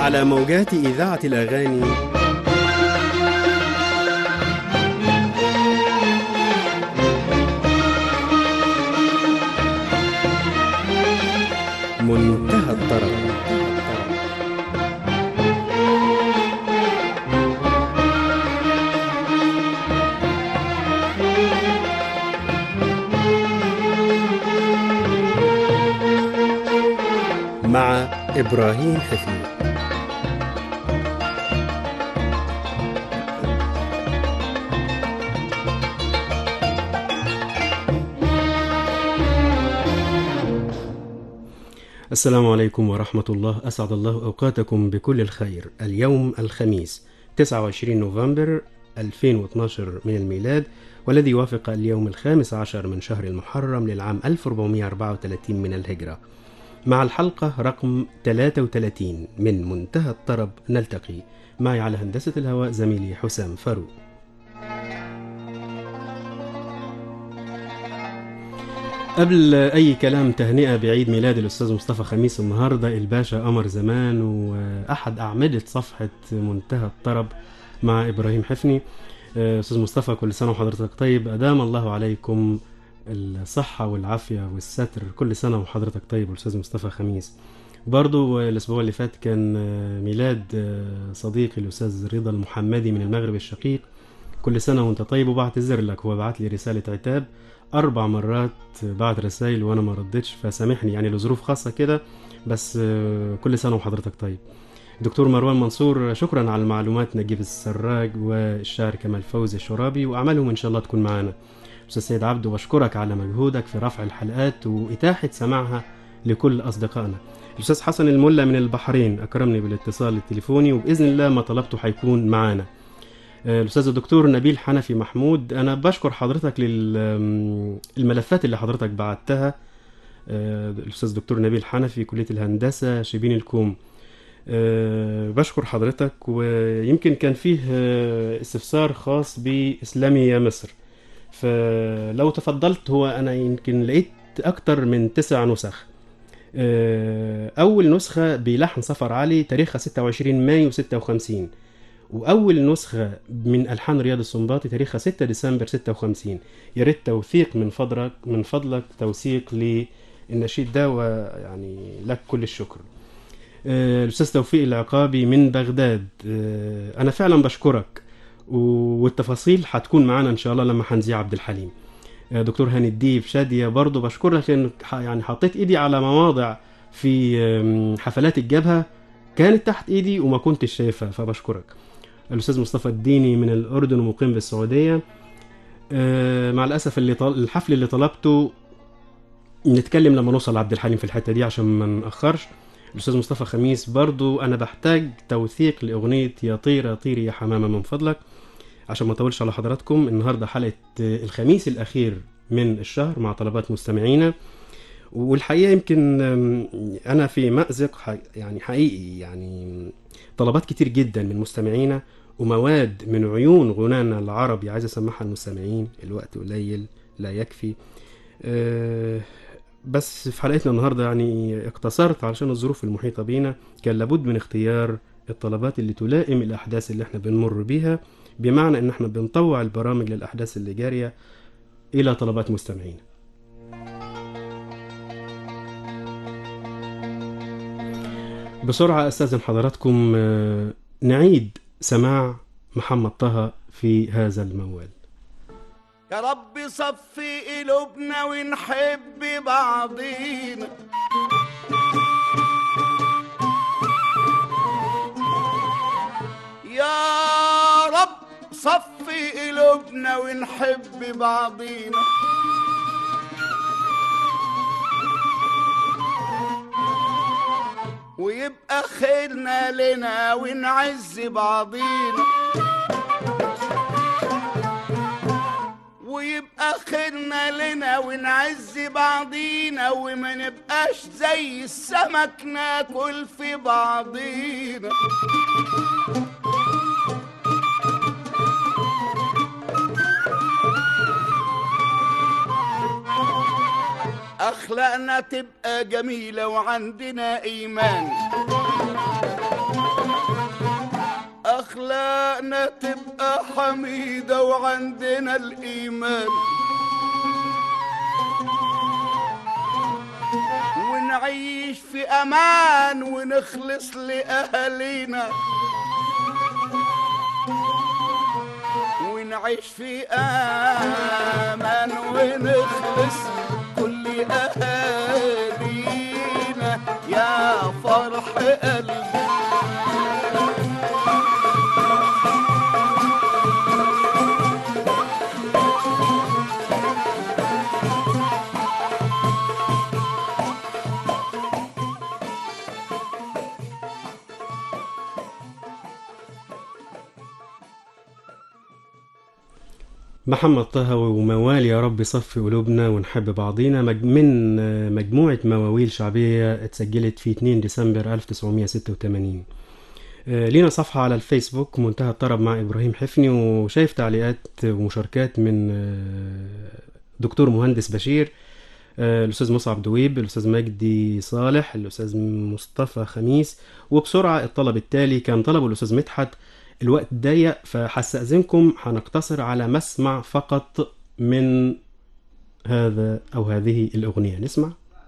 على موجات إذاعة الأغاني منتهى الطرب مع إبراهيم حفيظ السلام عليكم ورحمة الله أسعد الله أوقاتكم بكل الخير اليوم الخميس 29 نوفمبر 2012 من الميلاد والذي يوافق اليوم الخامس عشر من شهر المحرم للعام 1434 من الهجرة مع الحلقة رقم 33 من منتهى الطرب نلتقي معي على هندسة الهواء زميلي حسام فاروق قبل أي كلام تهنئة بعيد ميلاد الأستاذ مصطفى خميس النهاردة الباشا قمر زمان وأحد أعمدة صفحة منتهى الطرب مع إبراهيم حفني أستاذ مصطفى كل سنة وحضرتك طيب أدام الله عليكم الصحة والعافية والستر كل سنة وحضرتك طيب الأستاذ مصطفى خميس برضو الأسبوع اللي فات كان ميلاد صديقي الأستاذ رضا المحمدي من المغرب الشقيق كل سنة وانت طيب وبعتذر لك هو بعت لي رسالة عتاب أربع مرات بعد رسائل وأنا ما ردتش فسامحني يعني لظروف خاصة كده بس كل سنة وحضرتك طيب دكتور مروان منصور شكرا على المعلومات نجيب السراج والشاعر كمال فوزي الشرابي وأعمالهم إن شاء الله تكون معانا أستاذ سيد عبده بشكرك على مجهودك في رفع الحلقات وإتاحة سماعها لكل أصدقائنا الأستاذ حسن الملا من البحرين أكرمني بالاتصال التليفوني وبإذن الله ما طلبته هيكون معانا الأستاذ الدكتور نبيل حنفي محمود أنا بشكر حضرتك للملفات اللي حضرتك بعتها الأستاذ الدكتور نبيل حنفي كلية الهندسة شبين الكوم بشكر حضرتك ويمكن كان فيه استفسار خاص بإسلامي يا مصر فلو تفضلت هو أنا يمكن لقيت أكتر من تسع نسخ أول نسخة بلحن سفر علي تاريخها 26 مايو 56 وأول نسخة من ألحان رياض السنباطي تاريخها 6 ديسمبر 56 يا ريت توثيق من فضلك من فضلك توثيق للنشيد ده ويعني لك كل الشكر. الأستاذ توفيق العقابي من بغداد أنا فعلا بشكرك والتفاصيل هتكون معانا إن شاء الله لما هنذيع عبد الحليم. دكتور هاني الديب شادية برضه بشكرك لأن يعني حطيت إيدي على مواضع في حفلات الجبهة كانت تحت إيدي وما كنتش شايفها فبشكرك. الاستاذ مصطفى الديني من الاردن ومقيم بالسعوديه أه مع الاسف اللي طل... الحفل اللي طلبته نتكلم لما نوصل لعبد الحليم في الحته دي عشان ما ناخرش الاستاذ مصطفى خميس برضو انا بحتاج توثيق لاغنيه يا طير يا طير يا حمامه من فضلك عشان ما اطولش على حضراتكم النهارده حلقه الخميس الاخير من الشهر مع طلبات مستمعينا والحقيقه يمكن انا في مازق يعني حقيقي يعني طلبات كتير جدا من مستمعينا ومواد من عيون غنانا العربي عايز اسمعها للمستمعين الوقت قليل لا يكفي أه بس في حلقتنا النهارده يعني اقتصرت علشان الظروف المحيطه بينا كان لابد من اختيار الطلبات اللي تلائم الاحداث اللي احنا بنمر بيها بمعنى ان احنا بنطوع البرامج للاحداث اللي جاريه الى طلبات مستمعينا بسرعة أستاذن حضراتكم نعيد سماع محمد طه في هذا الموال يا رب صفي قلوبنا ونحب بعضينا يا رب صفي قلوبنا ونحب بعضينا ويبقى خيرنا لنا ونعز بعضينا ويبقى خيرنا لنا ونعز بعضينا وما نبقاش زي السمك ناكل في بعضينا أخلاقنا تبقى جميلة وعندنا إيمان أخلاقنا تبقى حميدة وعندنا الإيمان ونعيش في أمان ونخلص لأهالينا ونعيش في أمان ونخلص كل أهالينا يا فرح قلبي محمد طه وموال يا رب صفي قلوبنا ونحب بعضينا مج- من آه، مجموعة مواويل شعبية اتسجلت في 2 ديسمبر 1986 آه، لينا صفحة على الفيسبوك منتهى الطرب مع إبراهيم حفني وشايف تعليقات ومشاركات من آه، دكتور مهندس بشير آه، الأستاذ مصعب دويب الأستاذ مجدي صالح الأستاذ مصطفى خميس وبسرعة الطلب التالي كان طلبه الأستاذ مدحت الوقت ضيق فهستأذنكم هنقتصر على مسمع فقط من هذا أو هذه الأغنية نسمع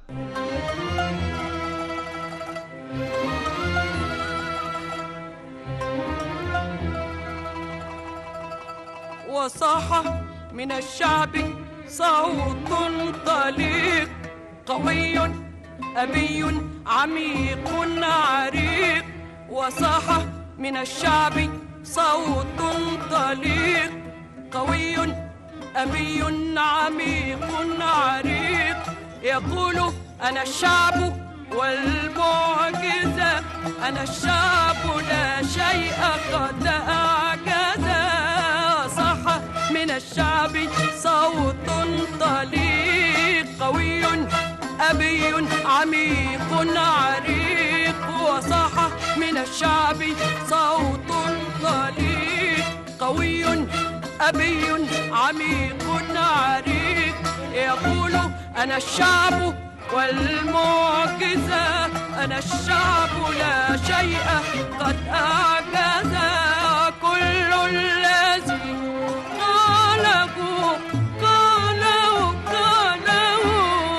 وصاح من الشعب صوت طليق قوي أبي عميق عريق وصاح من الشعب صوت طليق قوي أبي عميق عريق يقول أنا الشعب والمعجزة أنا الشعب لا شيء قد أعجز صح من الشعب صوت طليق قوي أبي عميق عريق وصح من الشعب صوت طليق قوي أبي عميق عريق يقول أنا الشعب والمعجزة أنا الشعب لا شيء قد أعجز كل الذي قاله قاله قاله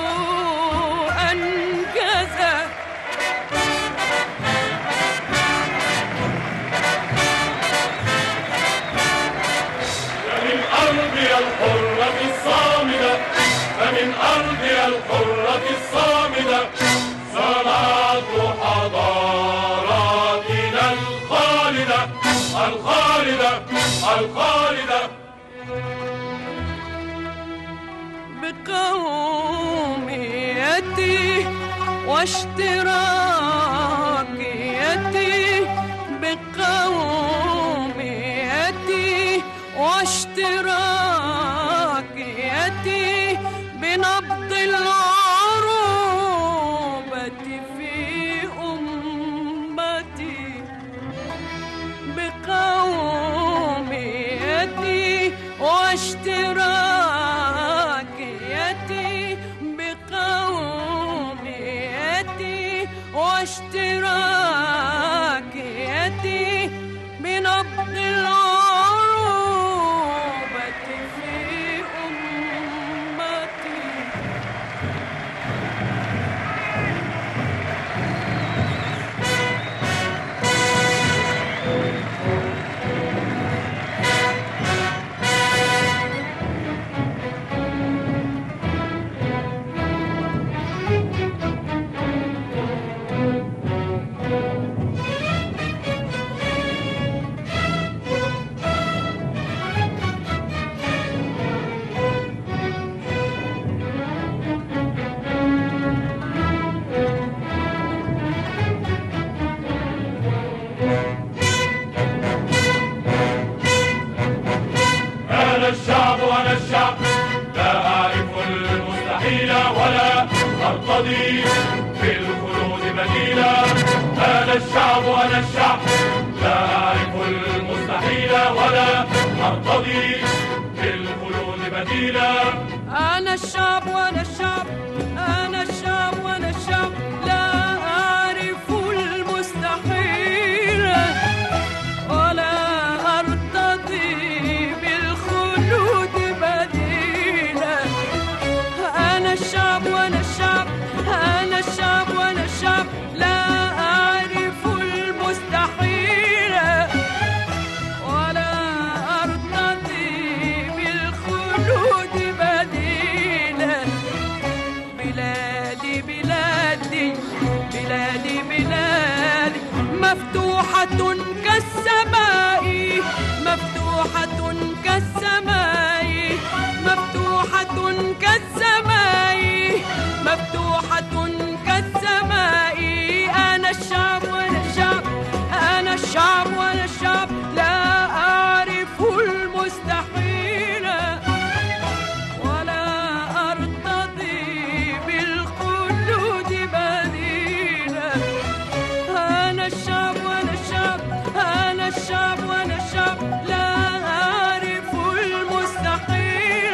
أنجزه فمن أرضي الحرة الصامدة فمن أرضي الحرة الصامدة صنعت حضاراتنا الخالدة الخالدة الخالدة بقوميتي واشتراكيتي بقوميتي واشتراكيتي بنبض العروبة في أمتي بقوميتي واشتراكيتي بقوميتي واشتراكيتي بنبض العروبة في أمتي أنا الشعب أنا الشعب لا أعرف المستحيل ولا أرتضي بالخلود بديلا أنا الشعب أنا الشعب لا أعرف المستحيل ولا أرتضي بالخلود بديلا أنا الشعب وأنا الشعب أنا الشعب وأنا الشعب لا أعرف المستحيل ولا مفتوحة كالسماء مفتوحة كالسماء مفتوحة كالسماء مفتوحة كالسماء أنا الشعب وأنا الشعب أنا الشعب وأنا الشعب لا أعرف المستحيل ولا أرتضي بالخلود بديلا أنا الشعب وأنا الشعب أنا الشعب وأنا الشعب لا أعرف المستحيل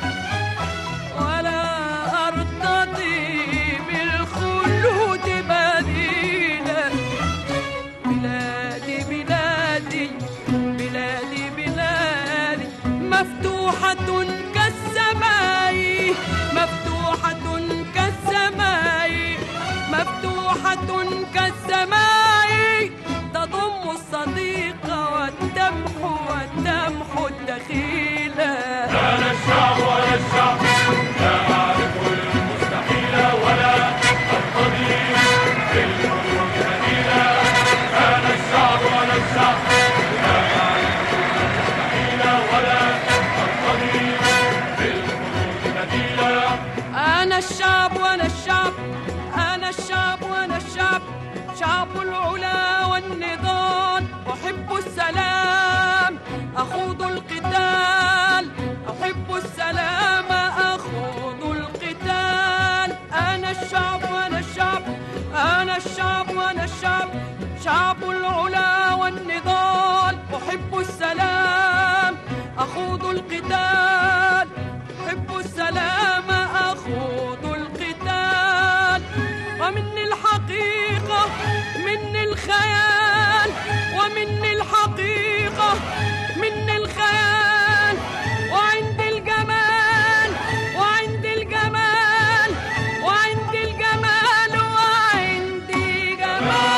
ولا أرتضي بالخلود بديلا بلادي بلادي بلادي بلادي مفتوحة كالسماء مفتوحة كالسماء مفتوحة كالسماء تضم الصديق والتمحو والتمحو الدخيلة أنا الشعب وأنا الشعب لا أعرف المستحيل ولا أرتضي بالحلول بديلا أنا الشعب وأنا الشعب لا أعرف المستحيل ولا أرتضي بالحلول بديلا أنا الشعب وأنا الشعب أنا الشعب وأنا الشعب شعب العلا والنضال أحب السلام أخوض القتال أحب السلام أخوض القتال أنا الشعب وأنا الشعب أنا الشعب وأنا الشعب شعب العلا والنضال أحب السلام أخوض القتال أحب السلام أخوض القتال ومني الحقيقة مني الخيال ومني الحقيقة مني الخيال وعندي الجمال وعندي الجمال وعندي الجمال وعندي جمال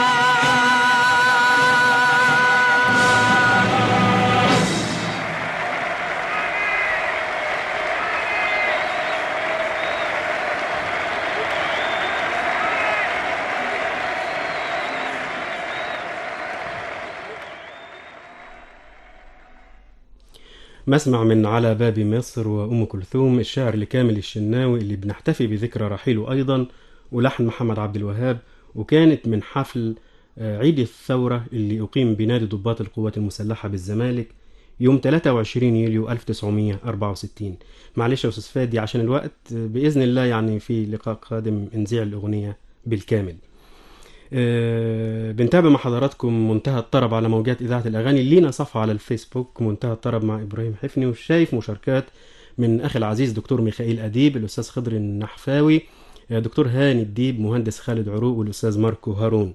مسمع من على باب مصر وأم كلثوم الشاعر لكامل الشناوي اللي بنحتفي بذكرى رحيله أيضا ولحن محمد عبد الوهاب وكانت من حفل آه، عيد الثورة اللي أقيم بنادي ضباط القوات المسلحة بالزمالك يوم 23 يوليو 1964 معلش يا أستاذ فادي عشان الوقت آه، بإذن الله يعني في لقاء قادم نذيع الأغنية بالكامل آه، بنتابع مع حضراتكم منتهى الطرب على موجات إذاعة الأغاني لينا صفحة على الفيسبوك منتهى الطرب مع إبراهيم حفني وشايف مشاركات من أخي العزيز دكتور ميخائيل أديب الأستاذ خضر النحفاوي آه، دكتور هاني الديب مهندس خالد عروق والأستاذ ماركو هارون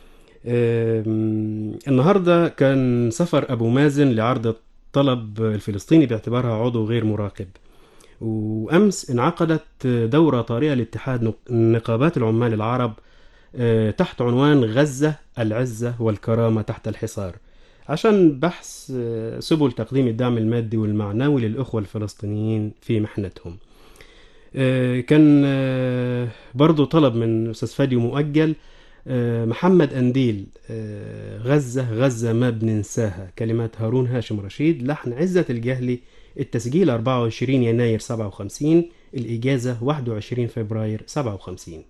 آم، النهاردة كان سفر أبو مازن لعرض الطلب الفلسطيني باعتبارها عضو غير مراقب وأمس انعقدت دورة طارئة لاتحاد نق- نقابات العمال العرب آه، تحت عنوان غزة العزة والكرامة تحت الحصار عشان بحث آه، سبل تقديم الدعم المادي والمعنوي للأخوة الفلسطينيين في محنتهم آه، كان آه، برضو طلب من أستاذ فادي مؤجل آه، محمد أنديل آه، غزة غزة ما بننساها كلمات هارون هاشم رشيد لحن عزة الجهلي التسجيل 24 يناير 57 الإجازة 21 فبراير 57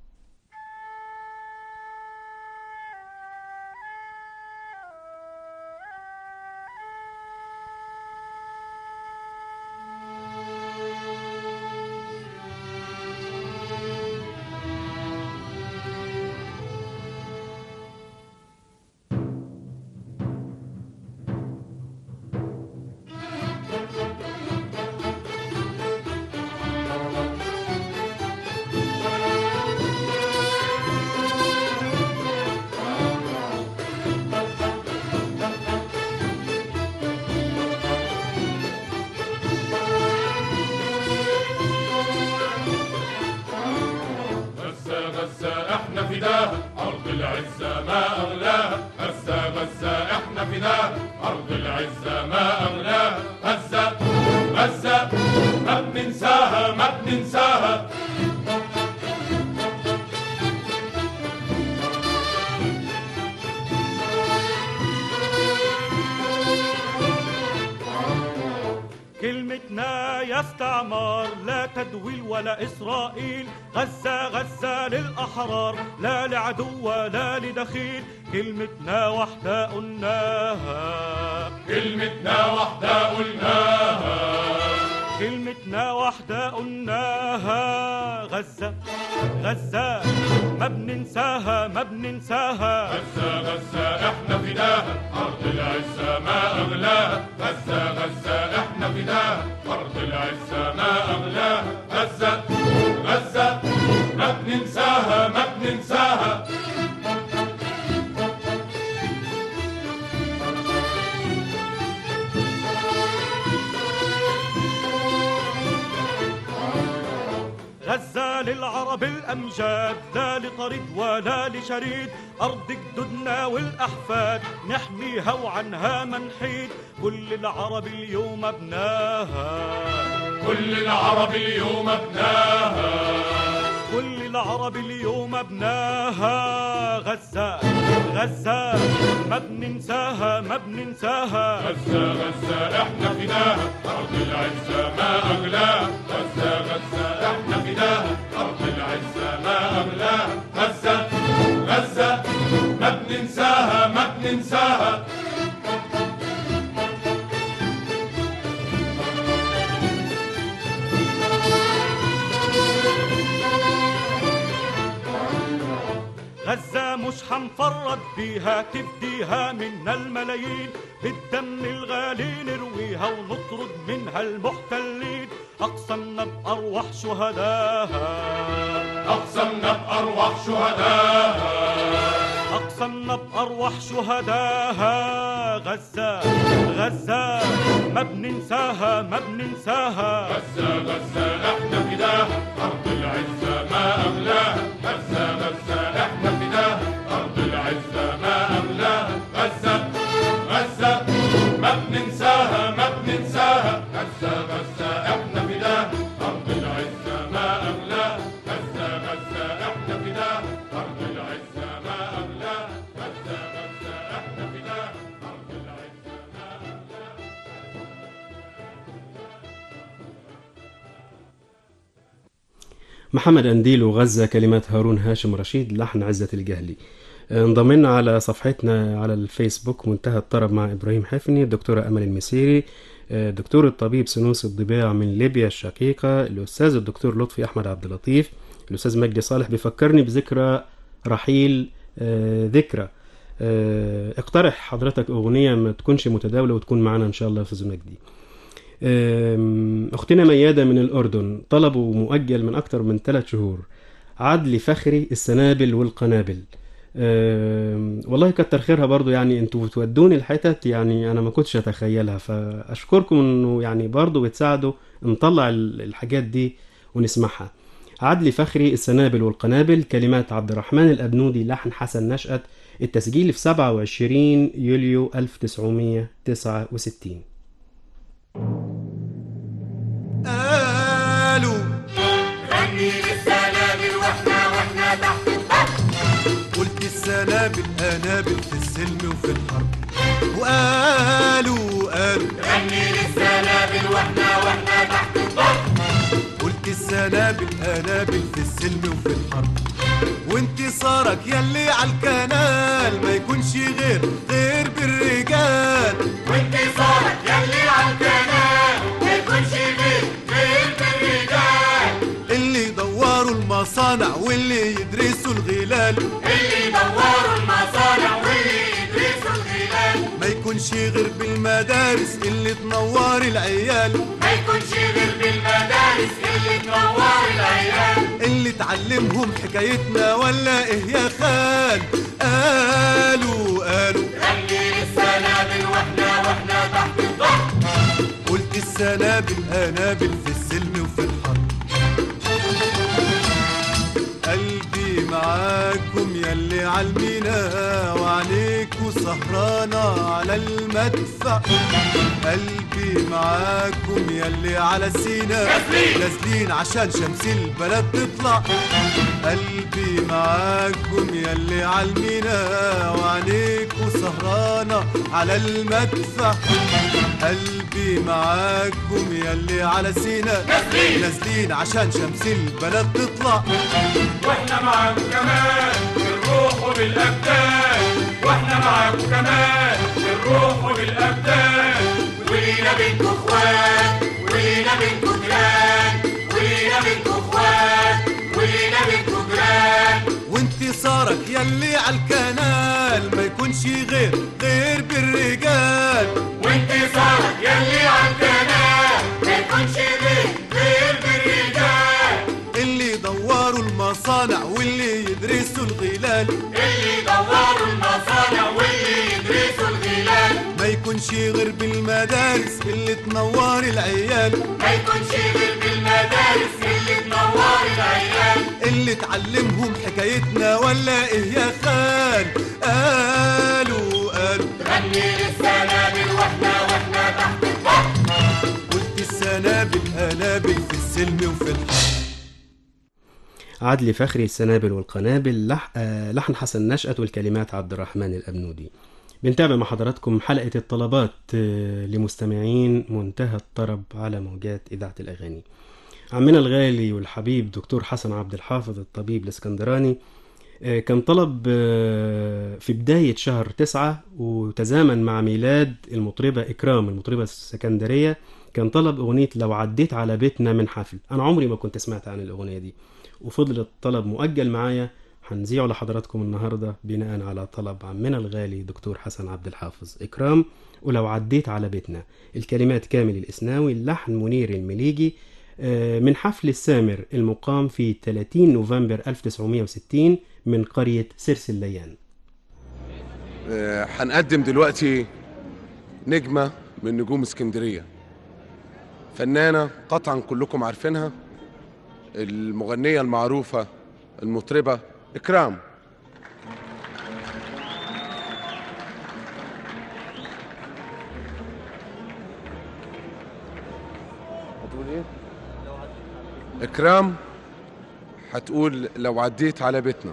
غزة غزة احنا فداها أرض العزة ما أغلاها غزة غزة احنا فداها أرض العزة ما أغلاها غزة غزة ما بننساها ما بننساها لا استعمار لا تدويل ولا إسرائيل غزة غزة للأحرار لا لعدو ولا لدخيل كلمتنا وحدة قلناها كلمتنا وحدة قلناها كلمتنا وحدة قلناها غزة غزة ما بننساها ما بننساها غزة غزة احنا فداها أرض العزة ما أغلاها غزة غزة احنا فداها أرض العزة ما أغلاها غزة غزة ما بننساها ما بننساها غزة للعرب الأمجاد لا لطريد ولا لشريد أرض جدودنا والأحفاد نحميها وعنها منحيد كل العرب اليوم أبناها كل العرب اليوم ابناها كل العرب اليوم أبناها غزة غزة ما بننساها ما بننساها غزة غزة احنا فداها أرض العزة ما أغلاها غزة غزة احنا فداها أرض العزة ما أغلاها غزة غزة ما بننساها ما بننساها غزة مش حنفرط بيها تفديها منا الملايين بالدم الغالي نرويها ونطرد منها المحتلين أقسمنا بأرواح شهداها أقسمنا بأرواح شهداها أقسمنا بأرواح شهداها غزة غزة ما بننساها ما بننساها غزة غزة احنا فداها أرض العزة ما أغلاها غزة غزة احنا فداها أرض العزة ما أغلاها غزة غزة ما بننساها ما بننساها غزة غزة احنا فداها أرض العزة ما أغلاها غزة غزة احنا فداها أرض العزة ما أغلاها غزة غزة احنا فداها أرض العزة ما أغلاها محمد أنديل وغزة كلمات هارون هاشم رشيد لحن عزة الجهلي انضم لنا على صفحتنا على الفيسبوك منتهى الطرب مع إبراهيم حفني الدكتورة أمل المسيري آه، دكتور الطبيب سنوس الضباع من ليبيا الشقيقة الأستاذ الدكتور لطفي أحمد عبد اللطيف الأستاذ مجدي صالح بيفكرني بذكرى رحيل آه، ذكرى آه، اقترح حضرتك أغنية ما تكونش متداولة وتكون معنا إن شاء الله يا أستاذ مجدي أم، أختنا ميادة من الأردن طلبوا مؤجل من أكتر من ثلاث شهور عدلي فخري السنابل والقنابل أم، والله كتر خيرها برضو يعني انتوا بتودوني الحتت يعني انا ما كنتش اتخيلها فاشكركم انه يعني برضو بتساعدوا نطلع ال- الحاجات دي ونسمعها عدلي فخري السنابل والقنابل كلمات عبد الرحمن الأبنودي لحن حسن نشأت التسجيل في 27 يوليو 1969 قالوا غني للسلام واحنا واحنا تحت قلت السنابل قنابل في السلم وفي الحرب وقالوا قالوا غني للسلام واحنا واحنا تحت قلت السنابل قنابل في السلم وفي الحرب وانتصارك يلي على الكنال ما يكونش غير غير بالرجال وانتصارك يلي على القناة ما يكونش غير غير بالرجال اللي يدوروا المصانع واللي يدرسوا الغلال اللي يدوروا المصانع واللي يدرسوا الخلال ما يكونش غير بالمدارس اللي تنور العيال ما يكونش غير بالمدارس اللي تنور العيال اللي تعلمهم حكايتنا ولا ايه يا خال قالوا قالوا غني للسلام واحنا واحنا تحت الضغط قلت السنابل قنابل في السلم وفي الحرب قلبي معاكم يلي عالمينا وعليك وعنيك وسهرانة على المدفع قلبي معاكم يلي على سينا نازلين عشان شمس البلد تطلع قلبي معاكم يلي على المينا وعنيك وسهرانة على المدفع قلبي معاكم يلي على سينا نازلين عشان شمس البلد تطلع واحنا معاكم كمان بالروح وبالابدان واحنا معاكم كمان بالروح وبالابدان ولينا بنتو اخوات ولينا بنتو جيران ولينا بنتو اخوات ولينا بنتو جيران وانتصارك يلي عالكنال ما يكونش غير غير بالرجال وانتصارك يلي عالقناة ما يكونش غير غير بالرجال اللي دوروا المصانع واللي يدرسوا الغلال اللي دوروا المصانع واللي يدرسوا الغلال ما يكونش غير بالمدارس اللي تنور العيال ما يكونش غير بالمدارس اللي تنور العيال اللي تعلمهم حكايتنا ولا ايه يا خال قالوا قالوا غني للسنابل واحنا واحنا تحت البحر قلت السنابل قنابل في السلم وفي الحرب عدلي فخري السنابل والقنابل لح... آه، لحن حسن نشأت والكلمات عبد الرحمن الأبنودي بنتابع مع حضراتكم حلقة الطلبات آه، لمستمعين منتهى الطرب على موجات إذاعة الأغاني عمنا الغالي والحبيب دكتور حسن عبد الحافظ الطبيب الاسكندراني آه، كان طلب آه، في بداية شهر تسعة وتزامن مع ميلاد المطربة إكرام المطربة السكندرية كان طلب أغنية لو عديت على بيتنا من حفل أنا عمري ما كنت سمعت عن الأغنية دي وفضل الطلب مؤجل معايا هنذيعه لحضراتكم النهاردة بناء على طلب عمنا الغالي دكتور حسن عبد الحافظ إكرام ولو عديت على بيتنا الكلمات كامل الإسناوي اللحن منير المليجي آه، من حفل السامر المقام في 30 نوفمبر 1960 من قرية سرس الليان آه، هنقدم دلوقتي نجمة من نجوم اسكندرية فنانة قطعا كلكم عارفينها المغنية المعروفة المطربة إكرام هتقول إيه؟ إكرام هتقول لو عديت على بيتنا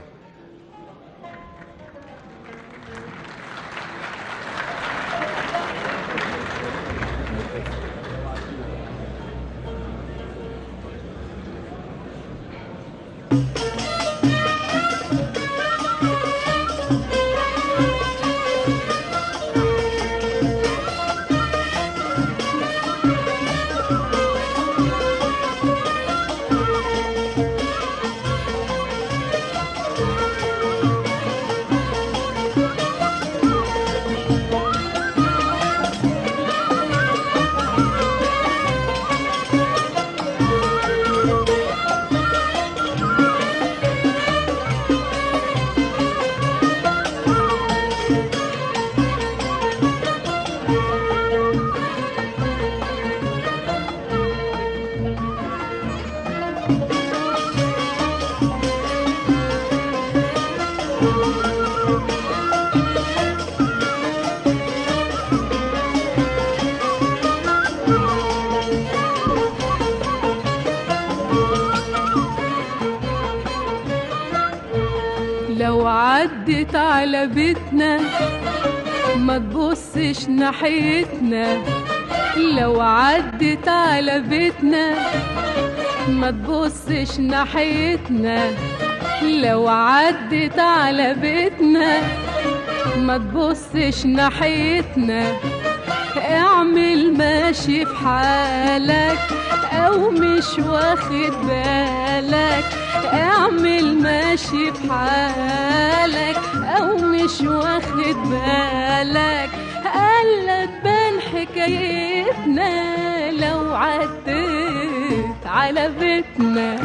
لو عدت على بيتنا ما تبصش ناحيتنا لو عدت على بيتنا ما تبصش ناحيتنا لو عدت على بيتنا ما تبصش ناحيتنا اعمل ماشي في حالك او مش واخد بالك اعمل ماشي في حالك او مش واخد بالك قال تبان حكايتنا لو عديت على بيتنا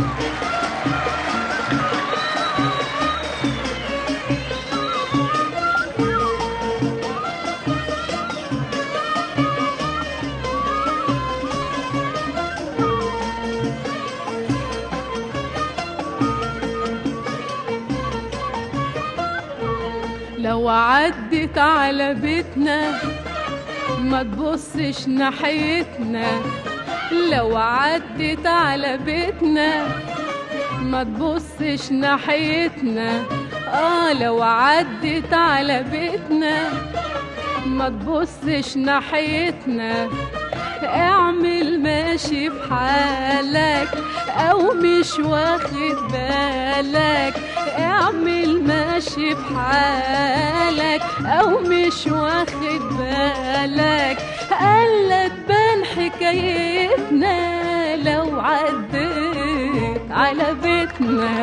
لو عدت على بيتنا ما تبصش ناحيتنا لو عدت على بيتنا ما تبصش ناحيتنا اه لو عدت على بيتنا ما تبصش ناحيتنا اعمل ماشي في حالك او مش واخد بالك اعمل ماشي في حالك او مش واخد بالك الا تبان حكايتنا لو عديت على بيتنا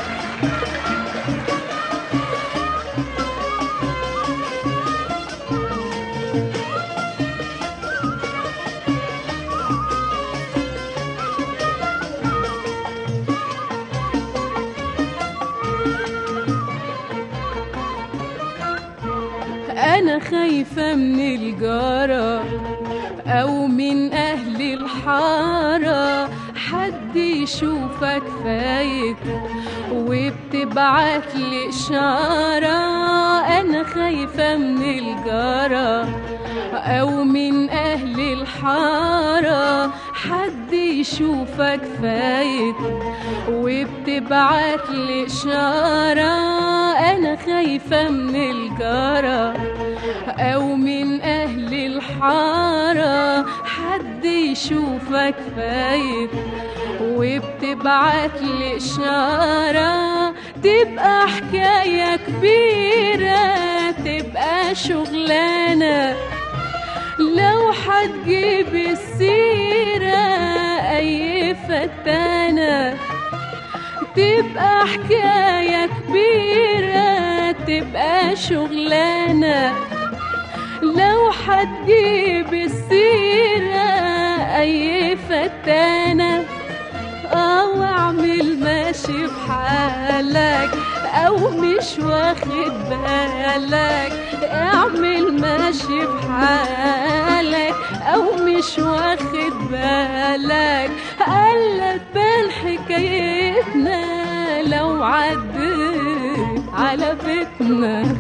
أنا خايفة من الجارة أو من أهل الحارة حد يشوفك فايت وبتبعت لي إشارة أنا خايفة من الجارة أو من أهل الحارة حد يشوفك فايت وبتبعت لي إشارة أنا خايفة من الجارة أو من أهل الحارة حد يشوفك فايت وبتبعت لي إشارة تبقى حكاية كبيرة تبقى شغلانة لو هتجيب السيرة أي فتانة تبقى حكاية كبيرة تبقى شغلانة لو هتجيب السيرة أي فتانة أو أعمل ماشي في حالك أو مش واخد بالك اعمل ماشي في حالك أو مش واخد بالك ألا تبان حكايتنا لو عديت على بيتنا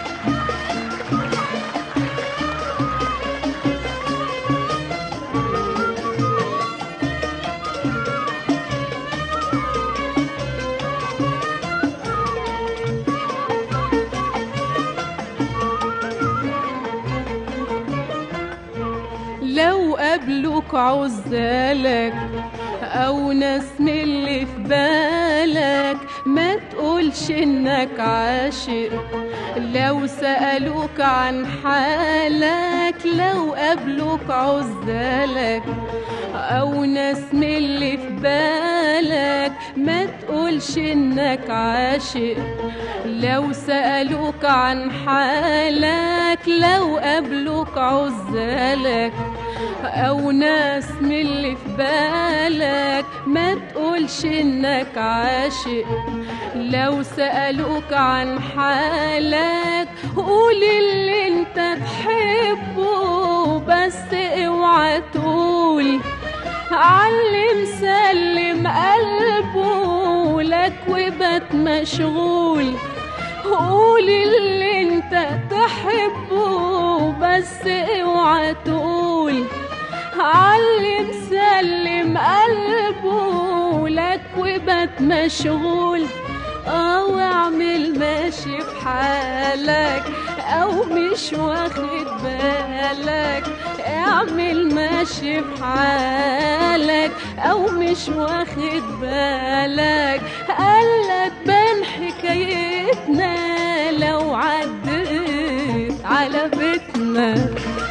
لو قابلوك عزالك او ناس من اللي في بالك ما تقولش انك عاشق لو سألوك عن حالك لو قابلوك عزالك او ناس من اللي في بالك ما تقولش انك عاشق لو سألوك عن حالك لو قابلوك عزالك او ناس من اللي في بالك ما تقولش انك عاشق لو سألوك عن حالك قول اللي انت تحبه بس اوعى تقول علم سلم قلبه لك وبات مشغول قول اللي انت تحبه بس اوعى تقول علم سلم قلبه لك وبات مشغول او اعمل ماشي في حالك او مش واخد بالك اعمل ماشي في حالك او مش واخد بالك الا تبان حكايتنا لو عديت على بيتنا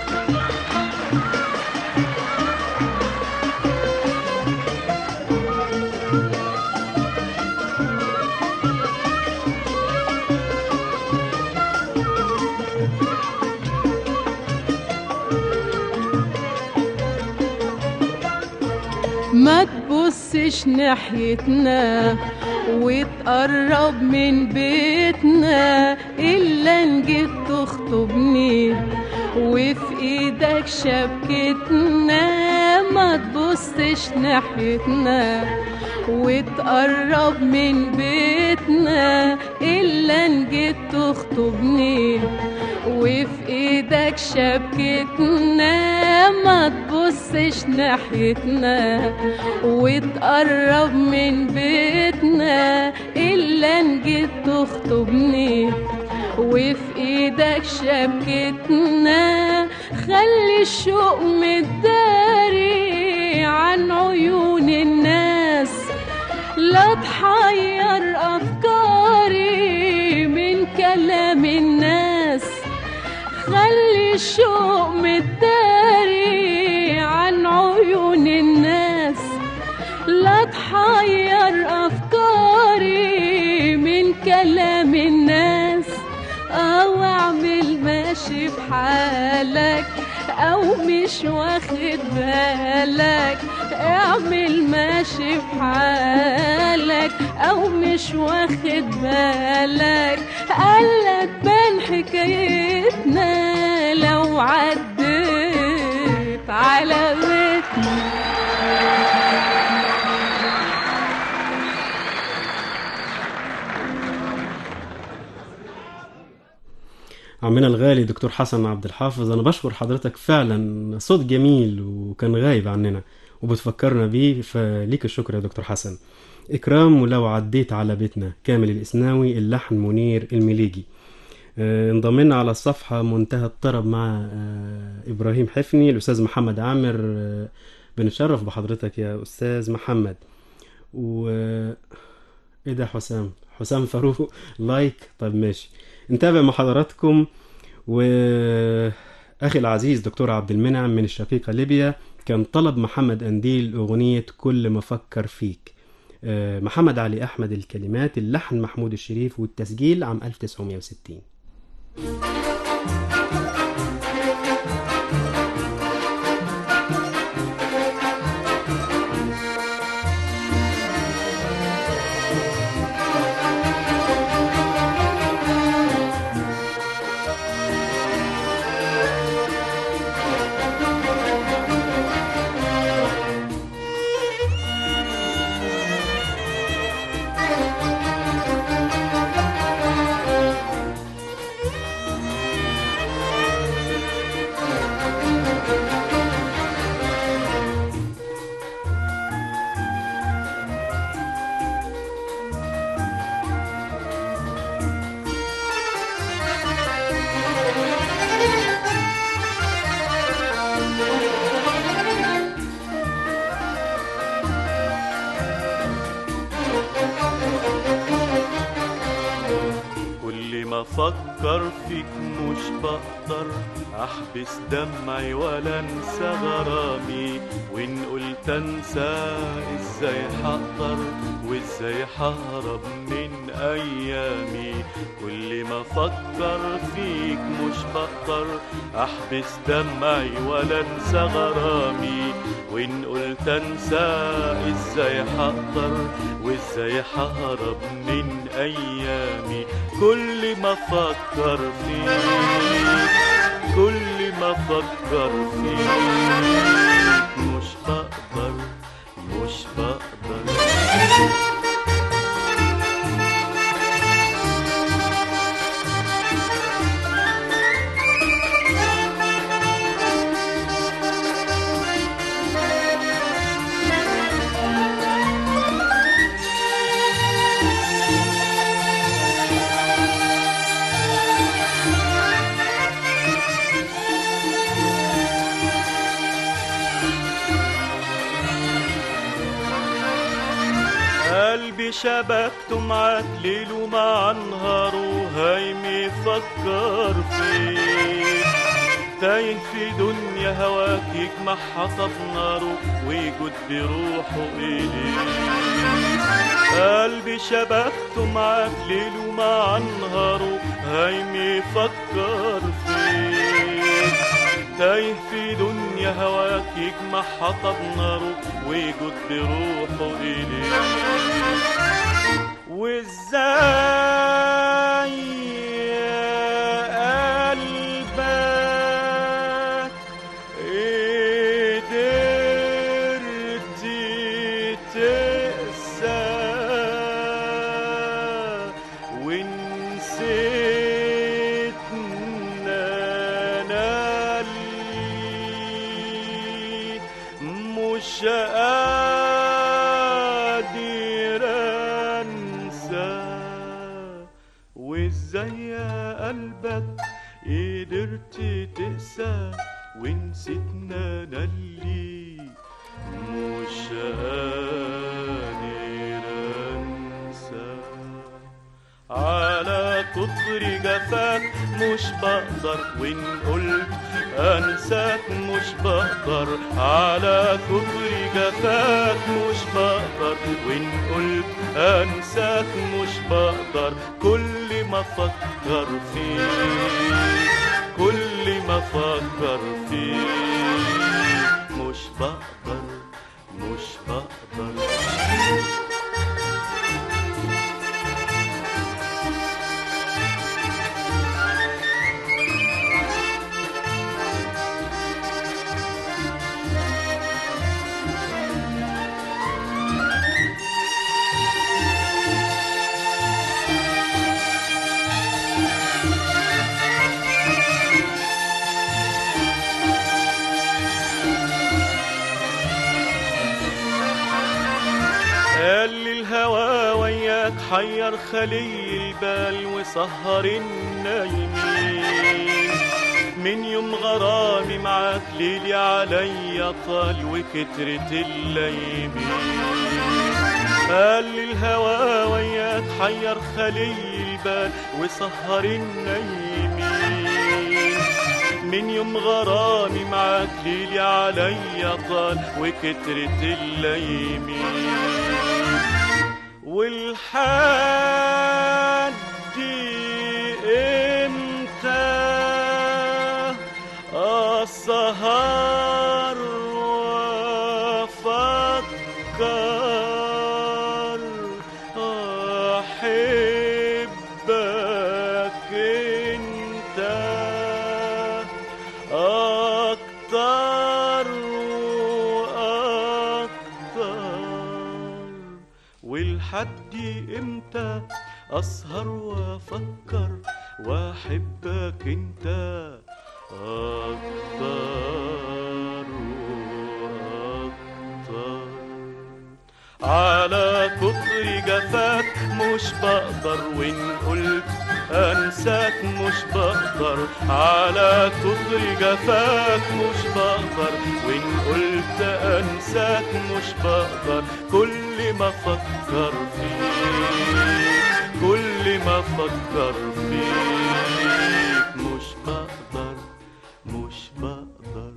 ما تبصش ناحيتنا وتقرب من بيتنا إلا إن جيت تخطبني وفي إيدك شبكتنا ما تبصش ناحيتنا وتقرب من بيتنا إلا إن جيت تخطبني وفي ايدك شبكتنا ما تبصش ناحيتنا وتقرب من بيتنا الا ان جيت تخطبني وفي ايدك شبكتنا خلي الشوق متداري عن عيون الناس لا تحير افكاري من كلام الناس خلي الشوق متداري عن عيون الناس لا تحير افكاري من كلام الناس او اعمل ماشي في حالك او مش واخد بالك اعمل ماشي في حالك او مش واخد بالك الا تبان حكايتنا لو عديت على بيتنا عمنا الغالي دكتور حسن عبد الحافظ انا بشكر حضرتك فعلا صوت جميل وكان غايب عننا وبتفكرنا بيه فليك الشكر يا دكتور حسن اكرام ولو عديت على بيتنا كامل الاسناوي اللحن منير المليجي آه، انضم لنا على الصفحة منتهى الطرب مع آه، إبراهيم حفني الأستاذ محمد عامر آه، بنتشرف بحضرتك يا أستاذ محمد و إيه ده حسام حسام فاروق لايك طب ماشي نتابع مع حضراتكم وأخي العزيز دكتور عبد المنعم من الشقيقة ليبيا كان طلب محمد أنديل أغنية كل ما فكر فيك آه، محمد علي أحمد الكلمات اللحن محمود الشريف والتسجيل عام 1960 كل ما افكر فيك مش بقدر احبس دمعي ولا انسى غرامي وان قلت انسى ازاي هقدر وازاي ههرب من ايامي كل ما افكر فيك مش بقدر احبس دمعي ولا انسى غرامي وان قلت انسى ازاي هقدر وازاي ههرب من ايامي كل ما افكر فيك كل ما افكر فيك مش بقدر مش بقدر قلبي شبكته معاك ليل ومع نهار وهايم يفكر فيك تايه في دنيا هواك يجمع حطب ناره ويجد بروحه إليك قلبي شبكته معاك ليل ومع نهاره هايم يفكر فيك تايه في دنيا هواك يجمع حطب ناره ويجد بروحه إليك وازاي يا قلبك قدرت تقسى ونسيت ازاي يا قلبك قدرت تقسى ونسيتنا انا اللي مش قادر انسى على كتر جفاك مش بقدر وان قلت انساك مش بقدر على كتر جفاك مش بقدر وان قلت انساك مش بقدر كل ما افكر فيك كل ما افكر فيك مش بقدر مش بقدر قال لي الهوى وياك حير خلي البال وسهر النايمين من يوم غرامي معاك ليلي عليا طال وكترة الليمين قال لي الهوى وياك حير خلي البال وسهر النايمين من يوم غرامي معاك ليلي عليا طال وكترة الليمين والحد امتى السهر وافكر احبك انت اكتر واكتر والحد امتى اسهر وافكر واحبك انت اكتر واكتر على كتر جفاك مش بقدر وان قلت انساك مش بقدر على كتر جفاك مش بقدر وان قلت انساك مش بقدر كل ما افكر فيك كل ما افكر فيك مش بقدر مش بقدر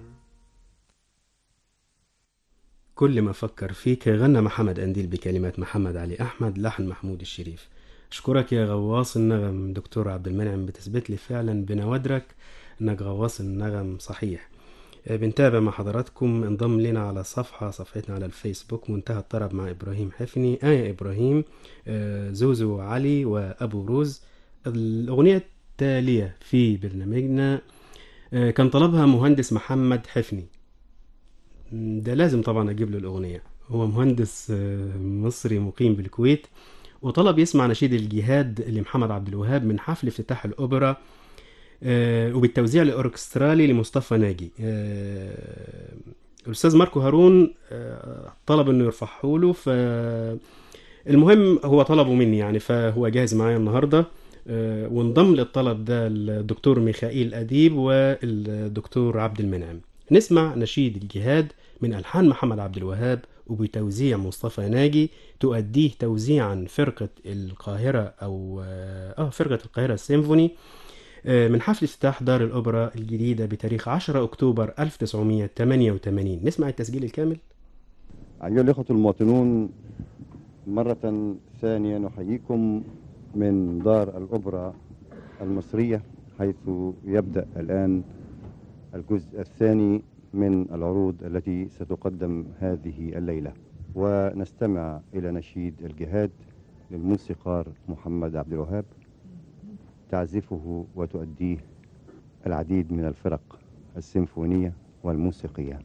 كل ما أفكر فيك غنى محمد أنديل بكلمات محمد علي أحمد لحن محمود الشريف أشكرك يا غواص النغم دكتور عبد المنعم بتثبت لي فعلا بنوادرك أنك غواص النغم صحيح آه، بنتابع مع حضراتكم انضم لنا على صفحة صفحتنا على الفيسبوك منتهى الطرب مع إبراهيم حفني آية إبراهيم آه، زوزو علي وأبو روز الأغنية التالية في برنامجنا آه، كان طلبها مهندس محمد حفني ده لازم طبعا اجيب له الاغنيه هو مهندس آه، مصري مقيم بالكويت وطلب يسمع نشيد الجهاد لمحمد عبد الوهاب من حفل افتتاح الاوبرا آه، وبالتوزيع الاوركسترالي لمصطفى ناجي آه، الاستاذ ماركو هارون آه، طلب انه يرفعه له ف المهم هو طلبه مني يعني فهو جاهز معايا النهارده آه، وانضم للطلب ده الدكتور ميخائيل أديب والدكتور عبد المنعم نسمع نشيد الجهاد من ألحان محمد عبد الوهاب وبتوزيع مصطفى ناجي تؤديه توزيعا فرقة القاهرة أو آه فرقة القاهرة السيمفوني آه، من حفل افتتاح دار الأوبرا الجديدة بتاريخ 10 أكتوبر 1988 نسمع التسجيل الكامل أيها الإخوة المواطنون مرة ثانية نحييكم من دار الأوبرا المصرية حيث يبدأ الآن الجزء الثاني من العروض التي ستقدم هذه الليلة ونستمع إلى نشيد الجهاد للموسيقار محمد عبد الوهاب تعزفه وتؤديه العديد من الفرق السيمفونية والموسيقية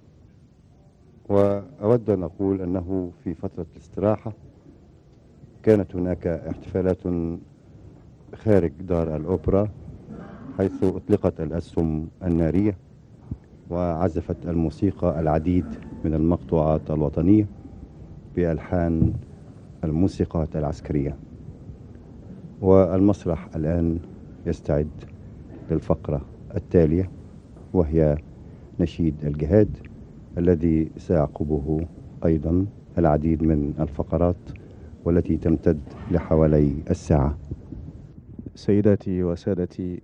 وأود أن أقول أنه في فترة الاستراحة كانت هناك احتفالات خارج دار الأوبرا حيث أطلقت الأسهم النارية وعزفت الموسيقى العديد من المقطوعات الوطنية بألحان الموسيقات العسكرية والمسرح الآن يستعد للفقرة التالية وهي نشيد الجهاد الذي سيعقبه أيضا العديد من الفقرات والتي تمتد لحوالي الساعة سيداتي وسادتي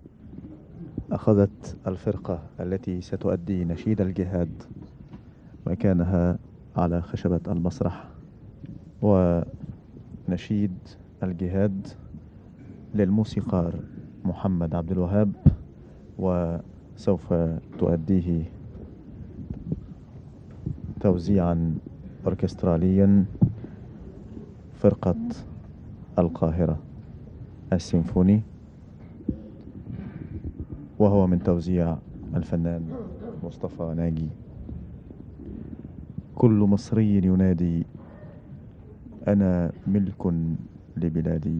أخذت الفرقة التي ستؤدي نشيد الجهاد مكانها على خشبة المسرح ونشيد الجهاد للموسيقار محمد عبد الوهاب وسوف تؤديه توزيعا أوركستراليا فرقة القاهرة السيمفوني وهو من توزيع الفنان مصطفى ناجي كل مصري ينادي أنا ملك لبلادي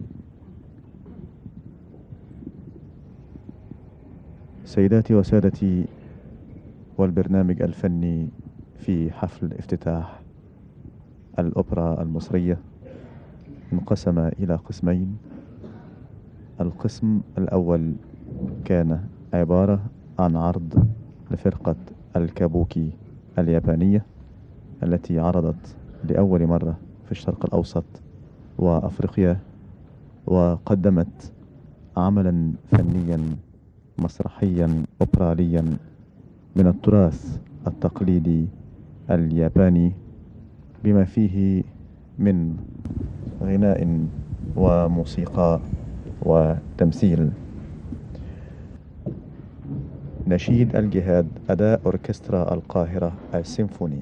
سيداتي وسادتي والبرنامج الفني في حفل افتتاح الأوبرا المصرية انقسم إلى قسمين القسم الأول كان عبارة عن عرض لفرقة الكابوكي اليابانية التي عرضت لأول مرة في الشرق الأوسط وأفريقيا وقدمت عملا فنيا مسرحيا أوبراليا من التراث التقليدي الياباني بما فيه من غناء وموسيقى وتمثيل نشيد الجهاد أداء أوركسترا القاهرة السيمفوني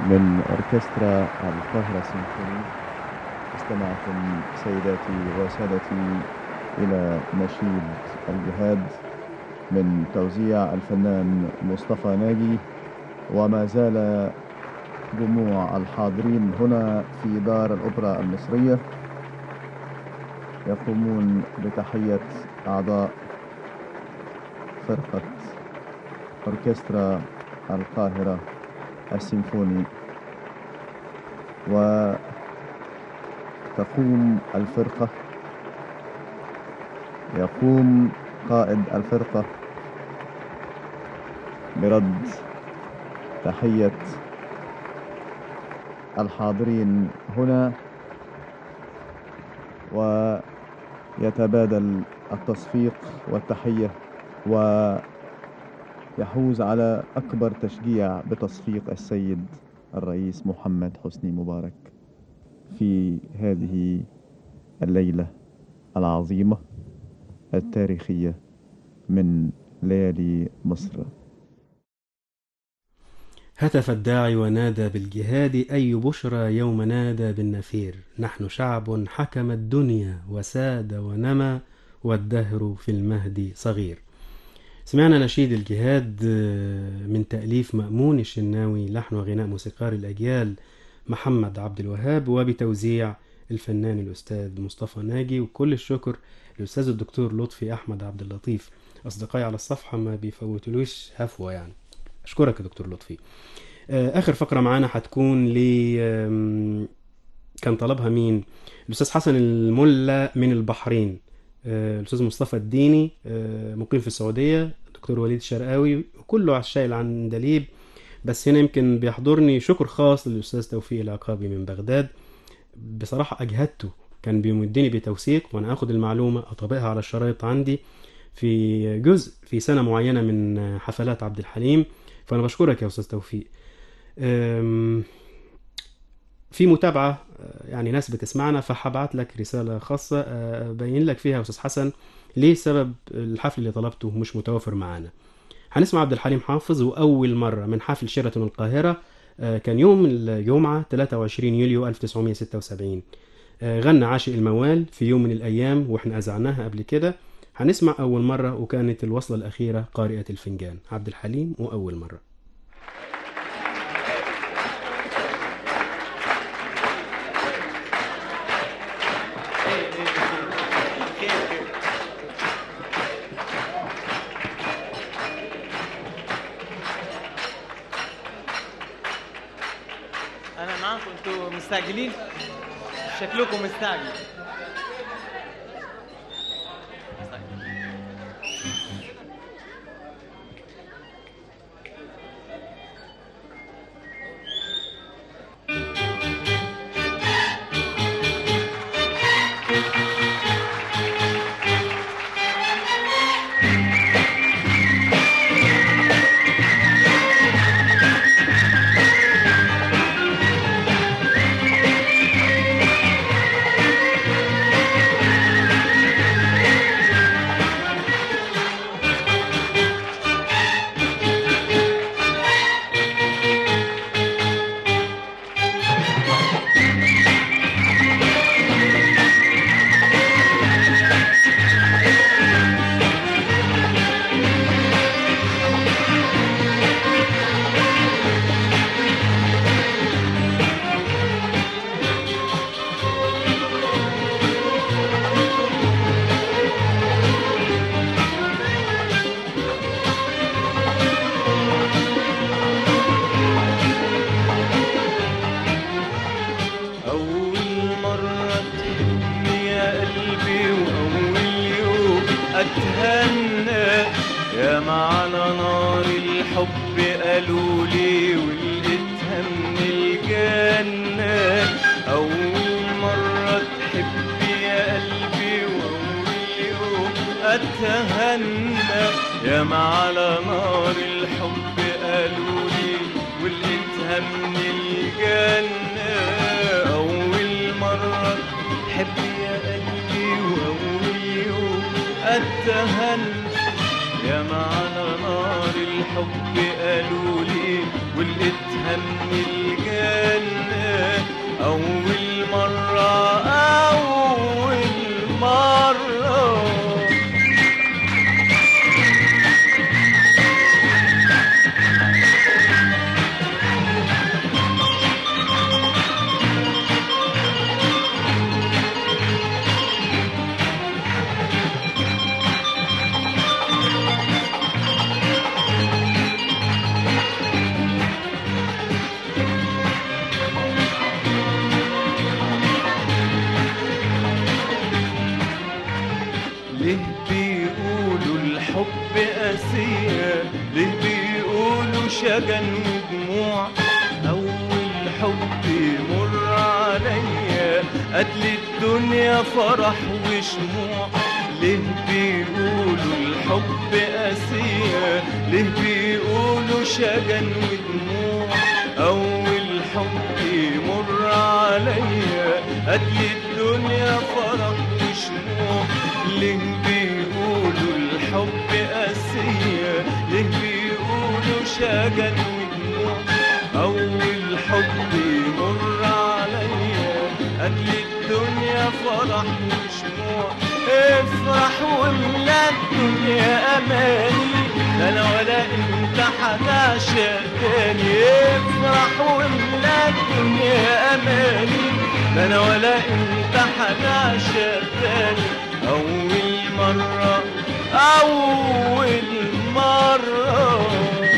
من أوركسترا القاهرة سيمفوني استمعتم سيداتي وسادتي إلى نشيد الجهاد من توزيع الفنان مصطفى ناجي وما زال جموع الحاضرين هنا في دار الأوبرا المصرية يقومون بتحية أعضاء فرقة أوركسترا القاهرة السيمفوني وتقوم الفرقة يقوم قائد الفرقة برد تحية الحاضرين هنا ويتبادل التصفيق والتحية ويحوز على أكبر تشجيع بتصفيق السيد الرئيس محمد حسني مبارك في هذه الليلة العظيمة التاريخية من ليالي مصر هتف الداعي ونادى بالجهاد أي بشرى يوم نادى بالنفير نحن شعب حكم الدنيا وساد ونمى والدهر في المهد صغير سمعنا نشيد الجهاد آه، من تأليف مأمون الشناوي لحن وغناء موسيقار الأجيال محمد عبد الوهاب وبتوزيع الفنان الأستاذ مصطفى ناجي وكل الشكر للأستاذ الدكتور لطفي أحمد عبد اللطيف أصدقائي على الصفحة ما بيفوتلوش هفوة يعني أشكرك يا دكتور لطفي آه، آخر فقرة معانا هتكون ل آم، كان طلبها مين؟ الأستاذ حسن الملا من البحرين آه، الأستاذ مصطفى الديني آه، مقيم في السعودية دكتور وليد الشرقاوي كله عشاق العندليب بس هنا يمكن بيحضرني شكر خاص للأستاذ توفيق العقابي من بغداد بصراحة أجهدته كان بيمدني بتوثيق وأنا أخد المعلومة أطبقها على الشرايط عندي في جزء في سنة معينة من حفلات عبد الحليم فأنا بشكرك يا أستاذ توفيق أم، في متابعة آه، يعني ناس بتسمعنا فهبعت لك رسالة خاصة آه، أبين لك فيها يا أستاذ حسن ليه سبب الحفل اللي طلبته مش متوافر معانا هنسمع عبد الحليم حافظ وأول مرة من حفل شيراتون القاهرة آه، كان يوم الجمعة 23 يوليو 1976 آه، غنى عاشق الموال في يوم من الأيام وإحنا أذعناها قبل كده هنسمع أول مرة وكانت الوصلة الأخيرة قارئة الفنجان عبد الحليم وأول مرة انا معاكم انتوا مستعجلين شكلكم مستعجل أول مرة تحبني يا قلبي وأول يوم أتهنى يا على نار الحب قالوا لي ولقيتها من الجنة أول مرة تحبي يا قلبي وأول يوم أتهنى يا على نار الحب قالوا لي ولقيتها من الجنة أول مرة تحبي يا قلبي وأول يوم أتهنى يا على نار الحب قالوا لي ولقيتها من الجنة قاسية ليه بيقولوا شجن ودموع أول حب يمر عليا قتل الدنيا فرح وشموع ليه بيقولوا الحب قاسية ليه بيقولوا شجن ودموع أول حب يمر عليا قتل الدنيا فرح وشموع ليه بيقولوا الحب قاسية ليه بيقولوا شجن ودموع أول حب يمر عليا قتل الدنيا فرح وشموع افرح واملا الدنيا اماني لا انا ولا انت هنعشق تاني افرح واملا الدنيا اماني لا انا ولا انت هنعشق تاني اول مرة اول مرة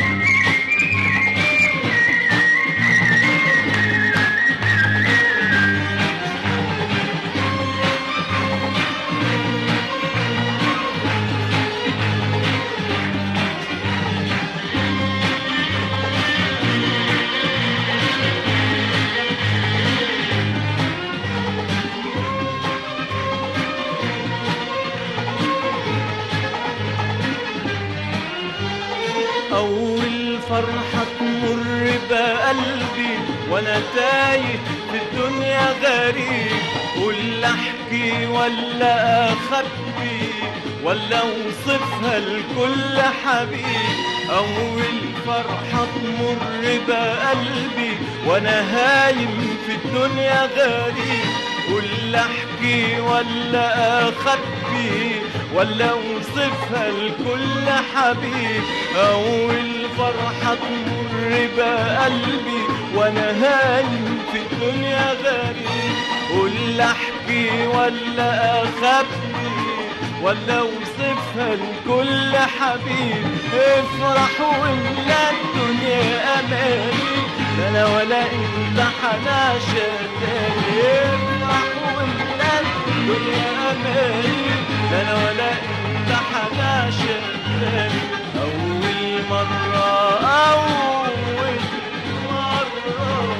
أول فرحة تمر بقلبي وأنا تايه في الدنيا غريب ولا أحكي ولا أخبي ولا أوصفها لكل حبيب أول فرحة تمر بقلبي وأنا هايم في الدنيا غريب ولا أحكي ولا أخبي ولا أوصفها لكل حبيب أول فرحة تمر بقلبي وأنا هايم في الدنيا غريب ولا أحكي ولا أخبي ولا أوصفها لكل حبيب افرح واملا الدنيا أماني لا أنا ولا أنت حناشة تاني افرح واملا الدنيا أماني لا أنا ولا أنت حناشة تاني أول مرة أول مرة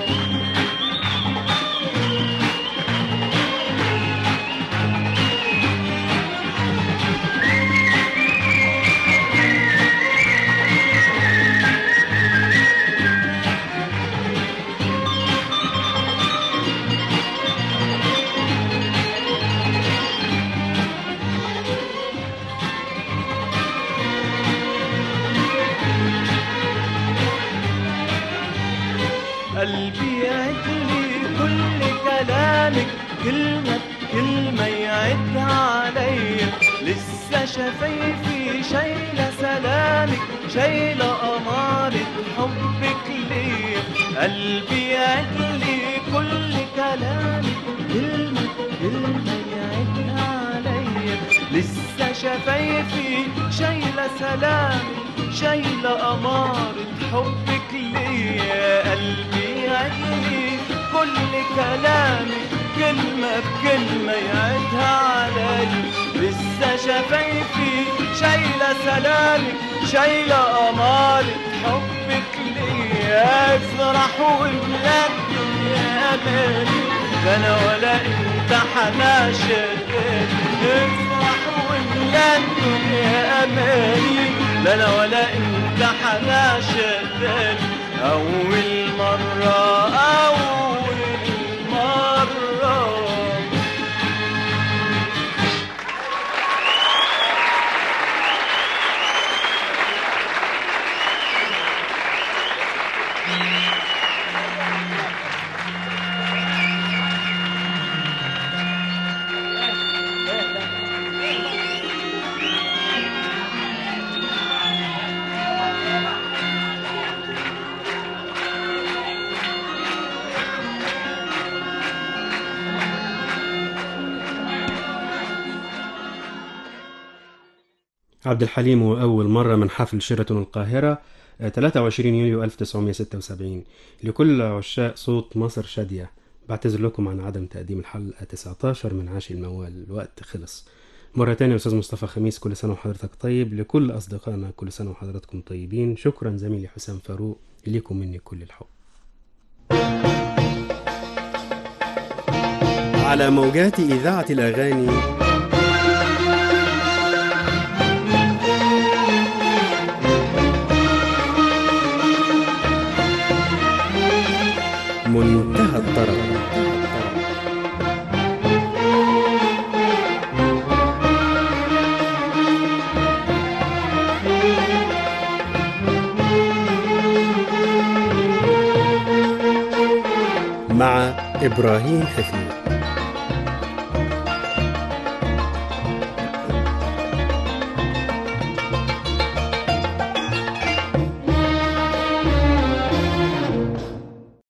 قلبي يعد لي كل كلامك كلمة بكلمة يعدها عليا لسه شفايفي شايلة سلامك شايلة أمارة حبك ليا قلبي يعد لي كل كلامك كلمة بكلمة يعدها عليا لسه شفايفي شايلة سلامك شايلة أمارة حبك ليا قلبي يعيني كل كلامك كلمة بكلمة يعدها علي لسه شفايفي شايلة سلامك شايلة أمارة حبك ليا افرح واملا الدنيا أماني لا أنا ولا أنت حناشة افرح واملا الدنيا أماني لا أنا ولا أنت حناشة أول مرة أول مرة عبد الحليم وأول مرة من حفل شيراتون القاهرة آه، 23 يوليو 1976 لكل عشاق صوت مصر شادية بعتذر لكم عن عدم تقديم الحلقة 19 من عاشي الموال الوقت خلص مرة تانية أستاذ مصطفى خميس كل سنة وحضرتك طيب لكل أصدقائنا كل سنة وحضراتكم طيبين شكرا زميلي حسام فاروق إليكم مني كل الحب على موجات إذاعة الأغاني منتهى الطرب مع إبراهيم حفيظ